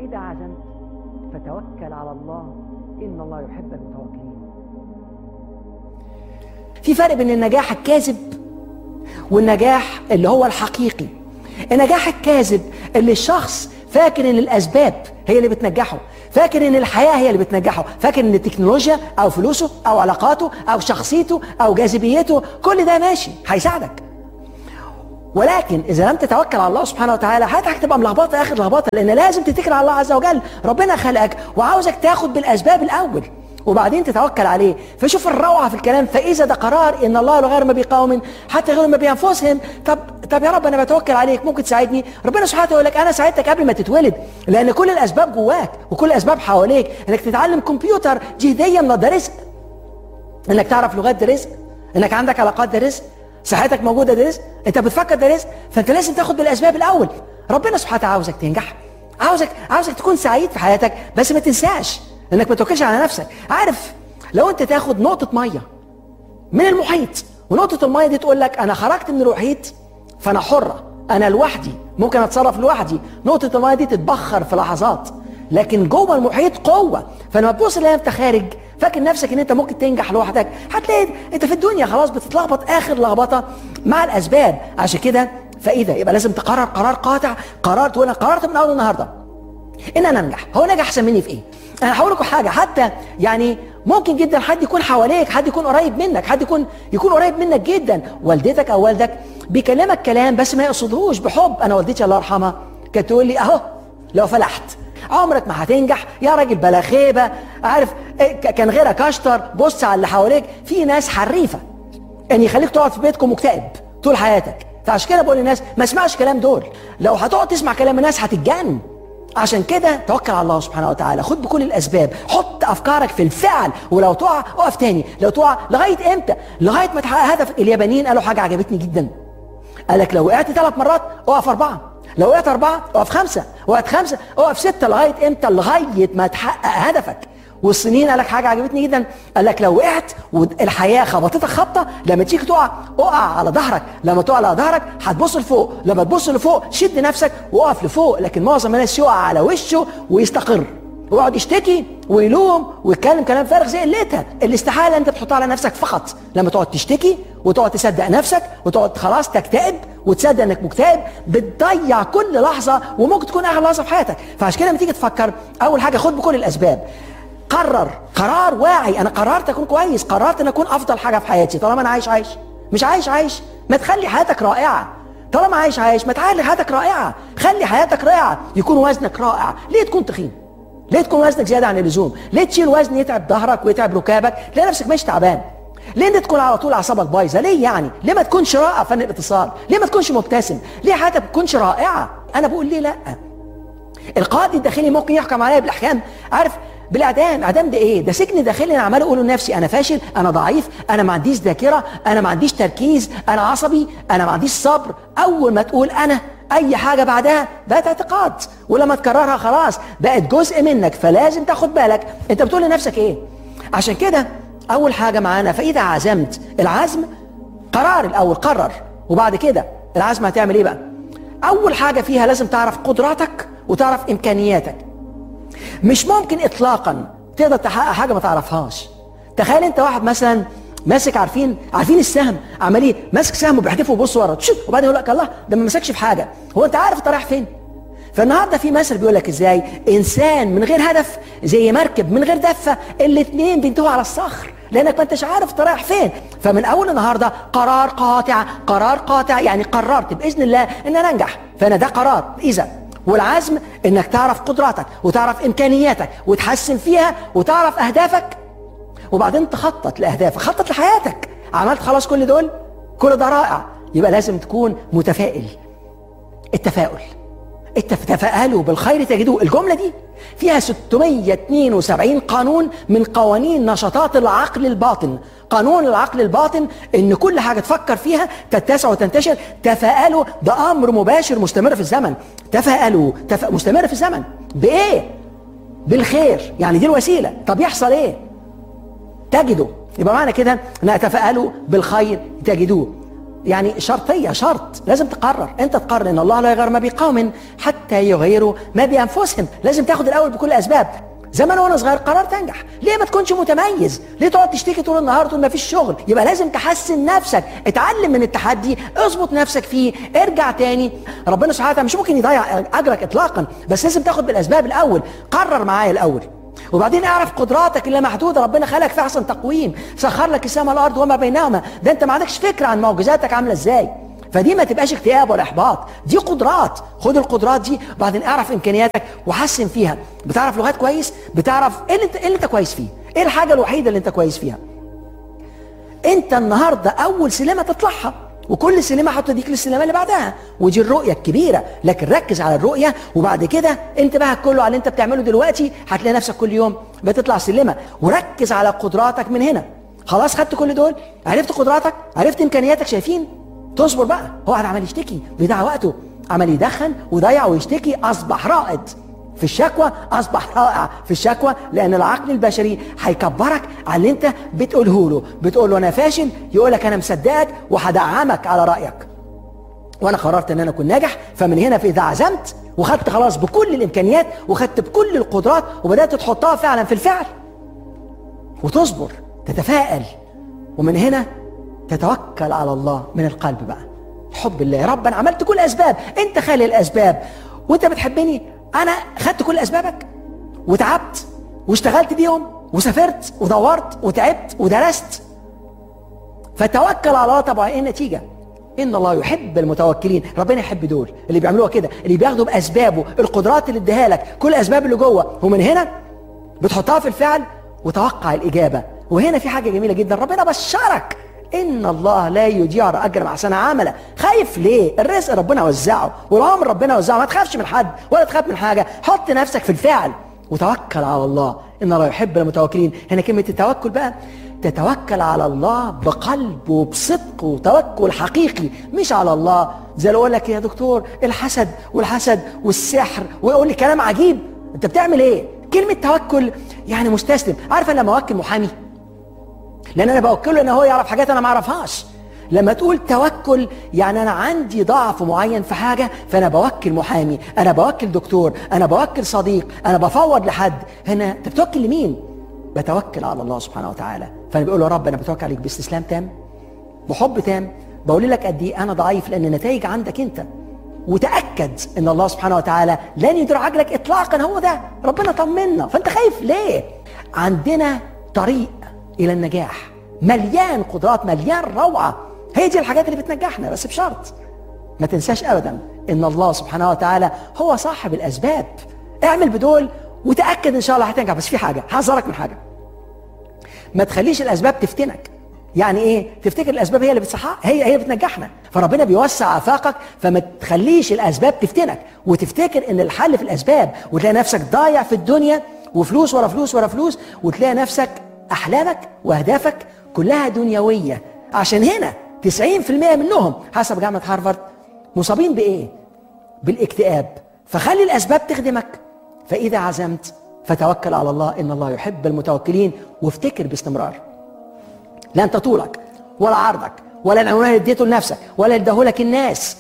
فإذا عزمت فتوكل على الله إن الله يحب المتوكلين في فرق بين النجاح الكاذب والنجاح اللي هو الحقيقي النجاح الكاذب اللي الشخص فاكر ان الاسباب هي اللي بتنجحه فاكر ان الحياه هي اللي بتنجحه فاكر ان التكنولوجيا او فلوسه او علاقاته او شخصيته او جاذبيته كل ده ماشي هيساعدك ولكن اذا لم تتوكل على الله سبحانه وتعالى حياتك هتبقى ملخبطه اخر لخبطه لان لازم تتكل على الله عز وجل ربنا خلقك وعاوزك تاخد بالاسباب الاول وبعدين تتوكل عليه فشوف الروعه في الكلام فاذا ده قرار ان الله لا غير ما بقوم حتى غير ما بانفسهم طب طب يا رب انا بتوكل عليك ممكن تساعدني ربنا سبحانه وتعالى يقول لك انا ساعدتك قبل ما تتولد لان كل الاسباب جواك وكل الاسباب حواليك انك تتعلم كمبيوتر جهديا ده رزق انك تعرف لغات ده رزق انك عندك علاقات ده رزق صحتك موجوده ده رزق انت بتفكر ده رزق فانت لازم تاخد بالاسباب الاول ربنا سبحانه وتعالى عاوزك تنجح عاوزك عاوزك تكون سعيد في حياتك بس ما تنساش انك ما توكلش على نفسك عارف لو انت تاخد نقطه ميه من المحيط ونقطه الميه دي تقول لك انا خرجت من المحيط فانا حره انا لوحدي ممكن اتصرف لوحدي نقطه الميه دي تتبخر في لحظات لكن جوه المحيط قوه فلما تبص تلاقي انت خارج فاكر نفسك ان انت ممكن تنجح لوحدك هتلاقي انت في الدنيا خلاص بتتلخبط اخر لخبطه مع الاسباب عشان كده فاذا يبقى لازم تقرر قرار قاطع قرار تقول انا قررت من اول النهارده ان انا انجح هو نجح احسن مني في ايه انا هقول لكم حاجه حتى يعني ممكن جدا حد يكون حواليك حد يكون قريب منك حد يكون يكون قريب منك جدا والدتك او والدك بيكلمك كلام بس ما يقصدهوش بحب انا والدتي الله يرحمها كانت تقول لي اهو لو فلحت عمرك ما هتنجح يا راجل بلا خيبه عارف كان غيرك اشطر بص على اللي حواليك في ناس حريفه ان يخليك تقعد في بيتكم مكتئب طول حياتك فعشان كده بقول للناس ما اسمعش كلام دول لو هتقعد تسمع كلام الناس هتتجنن عشان كده توكل على الله سبحانه وتعالى خد بكل الاسباب حط افكارك في الفعل ولو تقع اقف تاني لو تقع لغايه امتى لغايه ما تحقق هدفك اليابانيين قالوا حاجه عجبتني جدا قال لك لو وقعت ثلاث مرات اقف اربعه لو وقعت اربعه اقف خمسه وقعت خمسه اقف سته لغايه امتى لغايه ما تحقق هدفك والصينيين قال لك حاجه عجبتني جدا قال لك لو وقعت والحياه خبطتك خبطه لما تيجي تقع اقع على ظهرك لما تقع على ظهرك هتبص لفوق لما تبص لفوق شد نفسك وقف لفوق لكن معظم الناس يقع على وشه ويستقر ويقعد يشتكي ويلوم ويتكلم كلام فارغ زي قلتها الاستحاله انت بتحطها على نفسك فقط لما تقعد تشتكي وتقعد تصدق نفسك وتقعد خلاص تكتئب وتصدق انك مكتئب بتضيع كل لحظه وممكن تكون اغلى لحظه في حياتك فعشان كده لما تيجي تفكر اول حاجه خد بكل الاسباب قرر قرار واعي انا قررت اكون كويس قررت ان اكون افضل حاجه في حياتي طالما انا عايش عايش مش عايش عايش ما تخلي حياتك رائعه طالما عايش عايش ما تخلي حياتك رائعه خلي حياتك رائعه يكون وزنك رائع ليه تكون تخين ليه تكون وزنك زياده عن اللزوم ليه تشيل وزن يتعب ظهرك ويتعب ركابك تلاقي نفسك ماشي تعبان ليه انت تكون على طول اعصابك بايظه ليه يعني ليه ما تكونش رائع فن الاتصال ليه ما تكونش مبتسم ليه حياتك ما تكونش رائعه انا بقول ليه لا القاضي الداخلي ممكن يحكم عليا بالاحكام عارف بالاعدام اعدام ده ايه ده سجن داخلي انا عمال اقول لنفسي انا فاشل انا ضعيف انا ما عنديش ذاكره انا ما عنديش تركيز انا عصبي انا ما عنديش صبر اول ما تقول انا اي حاجه بعدها بقت اعتقاد ولما تكررها خلاص بقت جزء منك فلازم تاخد بالك انت بتقول لنفسك ايه عشان كده اول حاجه معانا فاذا عزمت العزم قرار الاول قرر وبعد كده العزم هتعمل ايه بقى اول حاجه فيها لازم تعرف قدراتك وتعرف امكانياتك مش ممكن اطلاقا تقدر تحقق حاجه ما تعرفهاش تخيل انت واحد مثلا ماسك عارفين عارفين السهم عمال ايه ماسك سهم وبيحدفه ويبص ورا تشوف وبعدين يقول لك الله ده ما مسكش في حاجه هو انت عارف انت رايح فين فالنهارده في مثل بيقول لك ازاي انسان من غير هدف زي مركب من غير دفه الاثنين بينتهوا على الصخر لانك ما انتش عارف انت رايح فين فمن اول النهارده قرار قاطع قرار قاطع يعني قررت باذن الله ان انا انجح فانا ده قرار اذا والعزم انك تعرف قدراتك وتعرف امكانياتك وتحسن فيها وتعرف اهدافك وبعدين تخطط لاهدافك خطط لحياتك عملت خلاص كل دول كل ده رائع يبقى لازم تكون متفائل التفاؤل تفاءلوا بالخير تجدوه الجملة دي فيها 672 قانون من قوانين نشاطات العقل الباطن قانون العقل الباطن ان كل حاجة تفكر فيها تتسع وتنتشر تفاءلوا ده امر مباشر مستمر في الزمن تفاءلوا تف... مستمر في الزمن بايه بالخير يعني دي الوسيلة طب يحصل ايه تجدوا يبقى معنى كده ان تفاءلوا بالخير تجدوه يعني شرطيه شرط لازم تقرر انت تقرر ان الله لا يغير ما بقوم حتى يغيروا ما بانفسهم لازم تاخد الاول بكل اسباب زمان وانا صغير قررت انجح ليه ما تكونش متميز ليه تقعد تشتكي طول النهار تقول ما فيش شغل يبقى لازم تحسن نفسك اتعلم من التحدي اظبط نفسك فيه ارجع تاني ربنا سبحانه وتعالى مش ممكن يضيع اجرك اطلاقا بس لازم تاخد بالاسباب الاول قرر معايا الاول وبعدين اعرف قدراتك اللي محدوده ربنا خلقك في احسن تقويم سخر لك السماء والارض وما بينهما ده انت ما عندكش فكره عن معجزاتك عامله ازاي فدي ما تبقاش اكتئاب ولا احباط دي قدرات خد القدرات دي وبعدين اعرف امكانياتك وحسن فيها بتعرف لغات كويس بتعرف ايه اللي انت, إيه اللي انت كويس فيه ايه الحاجه الوحيده اللي انت كويس فيها انت النهارده اول سلمه تطلعها وكل سلمه هتوديك للسلمه اللي بعدها ودي الرؤيه الكبيره لكن ركز على الرؤيه وبعد كده انتباهك كله على اللي انت بتعمله دلوقتي هتلاقي نفسك كل يوم بتطلع سلمه وركز على قدراتك من هنا خلاص خدت كل دول عرفت قدراتك عرفت امكانياتك شايفين تصبر بقى هو قاعد عمال يشتكي بيضيع وقته عمال يدخن ويضيع ويشتكي اصبح رائد في الشكوى اصبح رائع في الشكوى لان العقل البشري هيكبرك على اللي انت بتقوله له بتقول له انا فاشل يقول لك انا مصدقك وهدعمك على رايك وانا قررت ان انا اكون ناجح فمن هنا في اذا عزمت وخدت خلاص بكل الامكانيات وخدت بكل القدرات وبدات تحطها فعلا في الفعل وتصبر تتفائل ومن هنا تتوكل على الله من القلب بقى حب الله يا رب انا عملت كل الاسباب انت خالي الاسباب وانت بتحبني انا خدت كل اسبابك وتعبت واشتغلت بيهم وسافرت ودورت وتعبت ودرست فتوكل على الله طبعا ايه النتيجه ان الله يحب المتوكلين ربنا يحب دول اللي بيعملوها كده اللي بياخدوا باسبابه القدرات اللي اديها لك كل الاسباب اللي جوه ومن هنا بتحطها في الفعل وتوقع الاجابه وهنا في حاجه جميله جدا ربنا بشرك ان الله لا يضيع اجر مع سنه عمله خايف ليه الرزق ربنا وزعه والعمر ربنا وزعه ما تخافش من حد ولا تخاف من حاجه حط نفسك في الفعل وتوكل على الله ان الله يحب المتوكلين هنا كلمه التوكل بقى تتوكل على الله بقلب وبصدق وتوكل حقيقي مش على الله زي اللي اقول لك يا دكتور الحسد والحسد والسحر ويقول لي كلام عجيب انت بتعمل ايه كلمه توكل يعني مستسلم عارفه لما اوكل محامي لان انا بوكله ان هو يعرف حاجات انا ما اعرفهاش لما تقول توكل يعني انا عندي ضعف معين في حاجه فانا بوكل محامي انا بوكل دكتور انا بوكل صديق انا بفوض لحد هنا انت بتوكل لمين بتوكل على الله سبحانه وتعالى فانا بقول له رب انا بتوكل عليك باستسلام تام بحب تام بقول لك قد ايه انا ضعيف لان النتائج عندك انت وتاكد ان الله سبحانه وتعالى لن يدير عجلك اطلاقا هو ده ربنا طمنا فانت خايف ليه عندنا طريق الى النجاح مليان قدرات مليان روعه هي دي الحاجات اللي بتنجحنا بس بشرط ما تنساش ابدا ان الله سبحانه وتعالى هو صاحب الاسباب اعمل بدول وتاكد ان شاء الله هتنجح بس في حاجه هحذرك من حاجه ما تخليش الاسباب تفتنك يعني ايه تفتكر الاسباب هي اللي بتصحى هي هي بتنجحنا فربنا بيوسع افاقك فما تخليش الاسباب تفتنك وتفتكر ان الحل في الاسباب وتلاقي نفسك ضايع في الدنيا وفلوس ورا فلوس ورا فلوس وتلاقي نفسك احلامك واهدافك كلها دنيويه عشان هنا 90% منهم حسب جامعه هارفارد مصابين بايه بالاكتئاب فخلي الاسباب تخدمك فاذا عزمت فتوكل على الله ان الله يحب المتوكلين وافتكر باستمرار لا انت طولك ولا عرضك ولا العنوان اللي اديته لنفسك ولا اداه الناس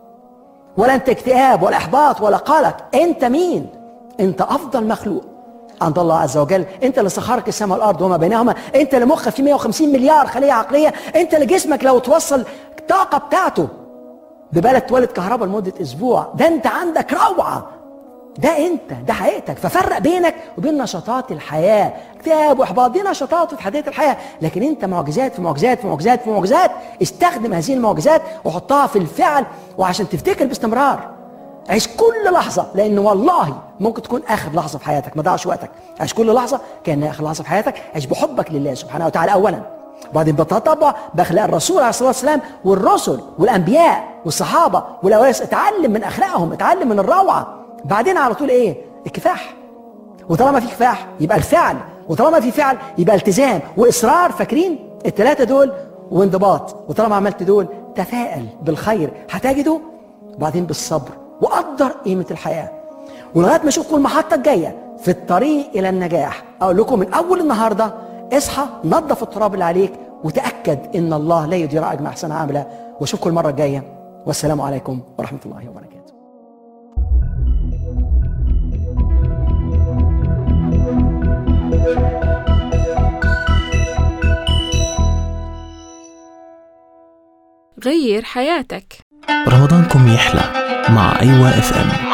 ولا انت اكتئاب ولا احباط ولا قلق انت مين انت افضل مخلوق عند الله عز وجل انت اللي سخرك السماء والارض وما بينهما انت اللي مخك فيه 150 مليار خليه عقليه انت اللي جسمك لو توصل الطاقه بتاعته ببلد تولد كهرباء لمده اسبوع ده انت عندك روعه ده انت ده حقيقتك ففرق بينك وبين نشاطات الحياه اكتئاب واحباط دي نشاطات وتحديات الحياه لكن انت معجزات في معجزات في معجزات في معجزات استخدم هذه المعجزات وحطها في الفعل وعشان تفتكر باستمرار عيش كل لحظه لان والله ممكن تكون اخر لحظه في حياتك ما ضيعش وقتك عيش كل لحظه كانها اخر لحظه في حياتك عيش بحبك لله سبحانه وتعالى اولا وبعدين بتطبع باخلاق الرسول عليه الصلاه والسلام والرسل والانبياء والصحابه والاوائل اتعلم من اخلاقهم اتعلم من الروعه بعدين على طول ايه الكفاح وطالما في كفاح يبقى الفعل وطالما في فعل يبقى التزام واصرار فاكرين الثلاثه دول وانضباط وطالما عملت دول تفائل بالخير هتجده وبعدين بالصبر وقدر قيمه الحياه ولغايه ما اشوفكم المحطه الجايه في الطريق الى النجاح اقول لكم من اول النهارده اصحى نظف التراب اللي عليك وتاكد تأكد إن الله لا يضيع أجر أحسن عاملة وأشوفكم المرة الجاية والسلام عليكم ورحمة الله وبركاته غير حياتك رمضانكم يحلى مع أيوة اف ام